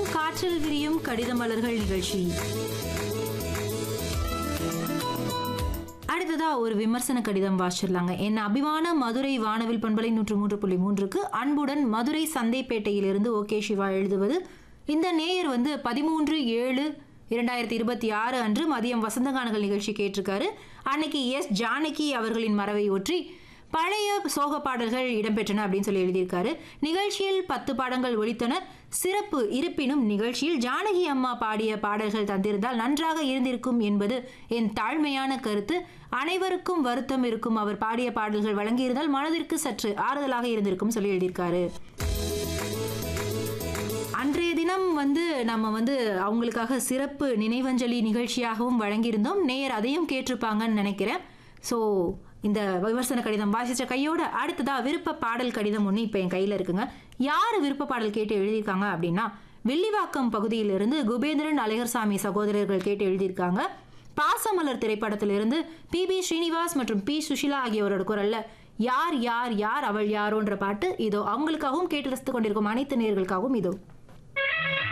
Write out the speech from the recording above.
காற்றில் விரியும் கடித மலர்கள் நிகழ்ச்சி அடுத்ததா ஒரு விமர்சன கடிதம் வாசிச்சிடலாங்க என் அபிமான மதுரை வானவில் பண்பலை நூற்று மூன்று புள்ளி மூன்றுக்கு அன்புடன் மதுரை சந்தைப்பேட்டையிலிருந்து ஓகே சிவா எழுதுவது இந்த நேயர் வந்து பதிமூன்று ஏழு இரண்டாயிரத்தி இருபத்தி ஆறு அன்று மதியம் வசந்தகானங்கள் நிகழ்ச்சி கேட்டிருக்காரு அன்னைக்கு எஸ் ஜானகி அவர்களின் மறைவை ஒற்றி பழைய சோக பாடல்கள் இடம்பெற்றன அப்படின்னு சொல்லி எழுதியிருக்காரு நிகழ்ச்சியில் பத்து பாடங்கள் ஒலித்தன சிறப்பு இருப்பினும் நிகழ்ச்சியில் ஜானகி அம்மா பாடிய பாடல்கள் தந்திருந்தால் நன்றாக இருந்திருக்கும் என்பது என் தாழ்மையான கருத்து அனைவருக்கும் வருத்தம் இருக்கும் அவர் பாடிய பாடல்கள் வழங்கியிருந்தால் மனதிற்கு சற்று ஆறுதலாக இருந்திருக்கும் சொல்லி எழுதியிருக்காரு அன்றைய தினம் வந்து நம்ம வந்து அவங்களுக்காக சிறப்பு நினைவஞ்சலி நிகழ்ச்சியாகவும் வழங்கியிருந்தோம் நேயர் அதையும் கேட்டிருப்பாங்கன்னு நினைக்கிறேன் ஸோ இந்த விமர்சன கடிதம் வாசிச்ச கையோட அடுத்ததா விருப்ப பாடல் கடிதம் ஒன்று இப்போ என் கையில் இருக்குங்க யார் விருப்ப பாடல் கேட்டு எழுதியிருக்காங்க அப்படின்னா வெள்ளிவாக்கம் பகுதியிலிருந்து குபேந்திரன் அழகர்சாமி சகோதரர்கள் கேட்டு எழுதியிருக்காங்க பாசமலர் திரைப்படத்திலிருந்து பி பி ஸ்ரீனிவாஸ் மற்றும் பி சுஷிலா ஆகியோரோட குரல்ல யார் யார் யார் அவள் யாரோன்ற பாட்டு இதோ அவங்களுக்காகவும் கேட்டு ரசித்துக் கொண்டிருக்கும் அனைத்து நேர்களுக்காகவும் இதோ